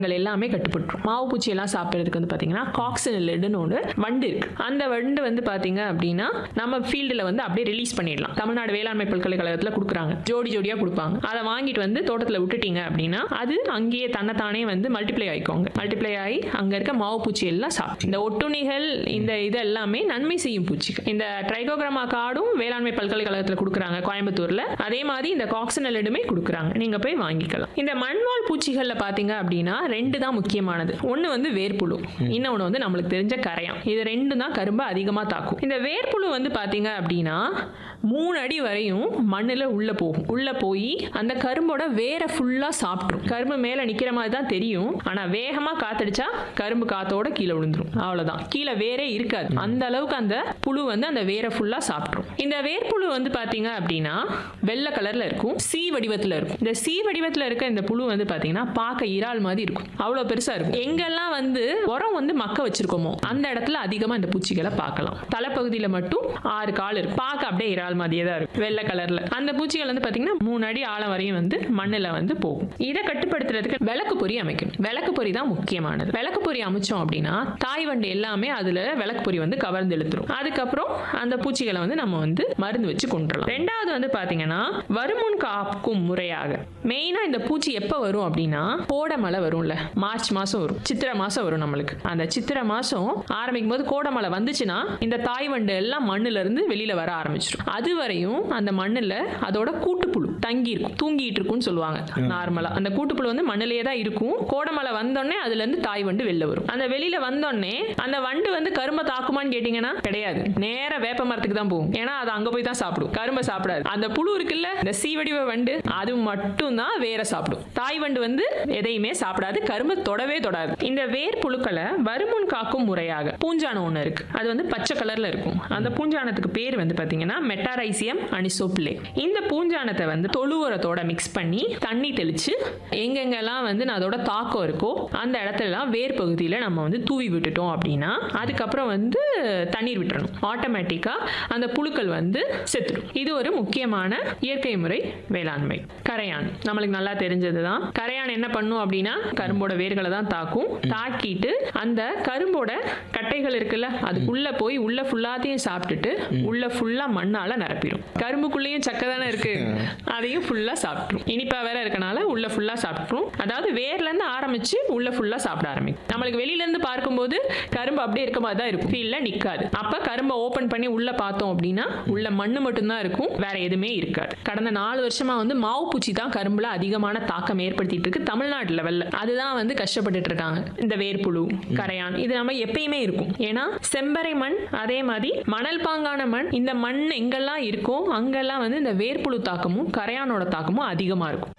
கள் எல்லாமே கட்டுப்பட்டுரும் மாவு பூச்சி எல்லாம் சாப்பிட்றதுக்கு வந்து பார்த்தீங்கன்னா காக்சினலிடுன்னு ஒன்று வண்டு இருக்கு அந்த வண்டு வந்து பார்த்தீங்க அப்படின்னா நம்ம ஃபீல்டில் வந்து அப்படியே ரிலீஸ் பண்ணிடலாம் தமிழ்நாடு வேளாண்மை பல்கலைக்கழகத்தில் கொடுக்குறாங்க ஜோடி ஜோடியாக கொடுப்பாங்க அதை வாங்கிட்டு வந்து தோட்டத்தில் விட்டுட்டீங்க அப்படின்னா அது அங்கேயே தன்னைத்தானே வந்து மல்டிப்ளை ஆயிக்கோங்க மல்டிப்ளை ஆகி அங்கே இருக்க மாவு பூச்சி எல்லாம் சாப்பிடும் இந்த ஒட்டுண்ணிகள் இந்த இது எல்லாமே நன்மை செய்யும் பூச்சிகள் இந்த ட்ரைகோகிராமா கார்டும் வேளாண்மை பல்கலைக்கழகத்தில் கொடுக்குறாங்க கோயம்புத்தூரில் அதே மாதிரி இந்த காக்சினலிடுமே கொடுக்குறாங்க நீங்கள் போய் வாங்கிக்கலாம் இந்த மண்வாழ் பூச்சிகளில் பார்த்தீங்க அப்படின்னா ரெண்டு தான் முக்கியமானது ஒன்று வந்து வேர்ப்புழு இன்னொன்று வந்து நம்மளுக்கு தெரிஞ்ச கரையான் இது ரெண்டு தான் கரும்பை அதிகமாக தாக்கும் இந்த வேர்ப்புழு வந்து பார்த்தீங்க அப்படின்னா மூணு அடி வரையும் மண்ணில் உள்ளே போகும் உள்ளே போய் அந்த கரும்போட வேரை ஃபுல்லாக சாப்பிட்ரும் கரும்பு மேலே நிற்கிற மாதிரி தான் தெரியும் ஆனால் வேகமாக காத்தடிச்சா கரும்பு காத்தோட கீழே விழுந்துரும் அவ்வளோதான் கீழே வேரே இருக்காது அந்த அளவுக்கு அந்த புழு வந்து அந்த வேரை ஃபுல்லாக சாப்பிட்ரும் இந்த வேர்ப்புழு வந்து பார்த்தீங்க அப்படின்னா வெள்ளை கலரில் இருக்கும் சி வடிவத்தில் இருக்கும் இந்த சி வடிவத்தில் இருக்க இந்த புழு வந்து பார்த்தீங்கன்னா பார்க்க இறால் மாதிரி இருக்கும் அவ்வளோ பெருசாக இருக்கும் எங்கெல்லாம் வந்து உரம் வந்து மக்க வச்சிருக்கோமோ அந்த இடத்துல அதிகமாக இந்த பூச்சிகளை பார்க்கலாம் தலைப்பகுதியில் மட்டும் ஆறு கால் இருக்கும் பார்க்க அப்படியே இறால் மாதிரியே தான் இருக்கும் வெள்ளை கலரில் அந்த பூச்சிகள் வந்து பார்த்தீங்கன்னா மூணு அடி ஆழம் வரையும் வந்து மண்ணில் வந்து போகும் இதை கட்டுப்படுத்துறதுக்கு விளக்கு பொறி அமைக்கணும் விளக்கு பொறி தான் முக்கியமானது விளக்கு பொறி அமைச்சோம் அப்படின்னா தாய் வண்டு எல்லாமே அதில் விளக்கு பொறி வந்து கவர்ந்து இழுத்துரும் அதுக்கப்புறம் அந்த பூச்சிகளை வந்து நம்ம வந்து மருந்து வச்சு கொண்டுறலாம் ரெண்டாவது வந்து பார்த்தீங்கன்னா வருமுன் காக்கும் முறையாக மெயினாக இந்த பூச்சி எப்போ வரும் அப்படின்னா கோடமழை வரும்ல மார்ச் மாதம் வரும் சித்திரை மாதம் வரும் நம்மளுக்கு அந்த சித்திரை மாதம் ஆரம்பிக்கும் போது கோடமழை வந்துச்சுன்னா இந்த தாய் வண்டு எல்லாம் மண்ணுல இருந்து வெளியில வர ஆரம்பிச்சிடும் அது வரையும் அந்த மண்ணில் அதோட கூட்டுப்புழு தங்கி இருக்கும் தூங்கிட்டு இருக்கும்னு சொல்லுவாங்க நார்மலாக அந்த கூட்டுப்புழு வந்து மண்ணிலேயே தான் இருக்கும் கோடமழை வந்தோடனே அதுல இருந்து தாய் வண்டு வெளில வரும் அந்த வெளியில வந்தோடனே அந்த வண்டு வந்து கரும்பை தாக்குமான்னு கேட்டிங்கன்னா கிடையாது நேரா வேப்ப மரத்துக்கு தான் போகும் ஏன்னா அது அங்க போய் தான் சாப்பிடும் கரும்பை சாப்பிடாது அந்த புழு இருக்குல்ல இந்த சீவடிவ வண்டு அது மட்டும் தான் வேற சாப்பிடும் தாய் வண்டு வந்து எதையுமே சாப்பிடாது கரும்பு தொடவே தொடாது இந்த வேர் புழுக்களை வருமுன் காக்கும் முறையாக பூஞ்சானம் ஒன்று இருக்கு அது வந்து பச்சை கலர்ல இருக்கும் அந்த பூஞ்சானத்துக்கு பேர் வந்து பாத்தீங்கன்னா மெட்டாரைசியம் அனிசோப்லே இந்த பூஞ்சானத்தை வந்து தொழு உரத்தோட மிக்ஸ் பண்ணி தண்ணி தெளிச்சு எங்கெங்கெல்லாம் வந்து நான் அதோட தாக்கம் இருக்கோ அந்த இடத்துலலாம் வேர் பகுதியில் நம்ம வந்து தூவி விட்டுட்டோம் அப்படின்னா அதுக்கப்புறம் வந்து தண்ணீர் விட்டுறணும் ஆட்டோமேட்டிக்காக அந்த புழுக்கள் வந்து செத்துடும் இது ஒரு முக்கியமான இயற்கை முறை வேளாண்மை கரையான் நம்மளுக்கு நல்லா தெரிஞ்சது தான் கரையான் என்ன பண்ணும் அப்படின்னா கரும்போட வேர்களை தான் தாக்கும் தாக்கிட்டு அந்த கரும்போட கட்டைகள் இருக்குல்ல அதுக்குள்ள போய் உள்ள ஃபுல்லாத்தையும் சாப்பிட்டுட்டு உள்ள ஃபுல்லா மண்ணால நிரப்பிடும் கரும்புக்குள்ளேயும் சக்கை தானே இருக்கு அதையும் ஃபுல்லா சாப்பிட்ரும் இனிப்பா வேற இருக்கனால உள்ள ஃபுல்லா சாப்பிட்ரும் அதாவது வேர்ல இருந்து ஆரம்பிச்சு உள்ள ஃபுல்லா சாப்பிட ஆரம்பிக்கும் நம்மளுக்கு வெளியில இருந்து பார்க்கும்போது கரும்பு அப்படியே இருக்க மாதிரி தான் இருக்கும் ஃபீல்ல நிக்காது அப்ப கரும்பை ஓபன் பண்ணி உள்ள பார்த்தோம் அப்படின்னா உள்ள மண்ணு மட்டும்தான் இருக்கும் வேற எதுவுமே இருக்காது கடந்த நாலு வருஷமா வந்து மாவு பூச்சி தான் கரும்புல அதிகமான தாக்கம் ஏற்படுத்திட்டு இருக்கு தமிழ்நாட்டு லெவல்ல அதுதான் வந்து கஷ்டப்பட்டுட்டு இருக்காங்க இந்த வேர்ப்புழு கரையான் இது நம்ம எப்பயுமே இருக்கும் ஏன்னா செம்பறை மண் அதே மாதிரி மணல் பாங்கான மண் இந்த மண் எங்கெல்லாம் இருக்கோ அங்கெல்லாம் வந்து இந்த வேர்ப்புழு தாக்கமும் கரையானோட தாக்கமும் அதிகமா இருக்கும்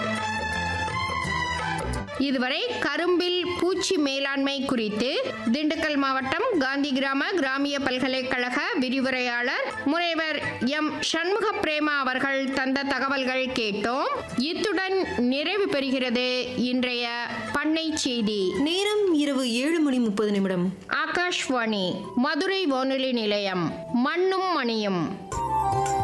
இதுவரை கரும்பில் பூச்சி மேலாண்மை குறித்து திண்டுக்கல் மாவட்டம் காந்தி கிராம கிராமிய பல்கலைக்கழக விரிவுரையாளர் முனைவர் எம் சண்முக பிரேமா அவர்கள் தந்த தகவல்கள் கேட்டோம் இத்துடன் நிறைவு பெறுகிறது இன்றைய பண்ணை செய்தி நேரம் இரவு ஏழு மணி முப்பது நிமிடம் ஆகாஷ்வாணி மதுரை வானொலி நிலையம் மண்ணும் மணியும்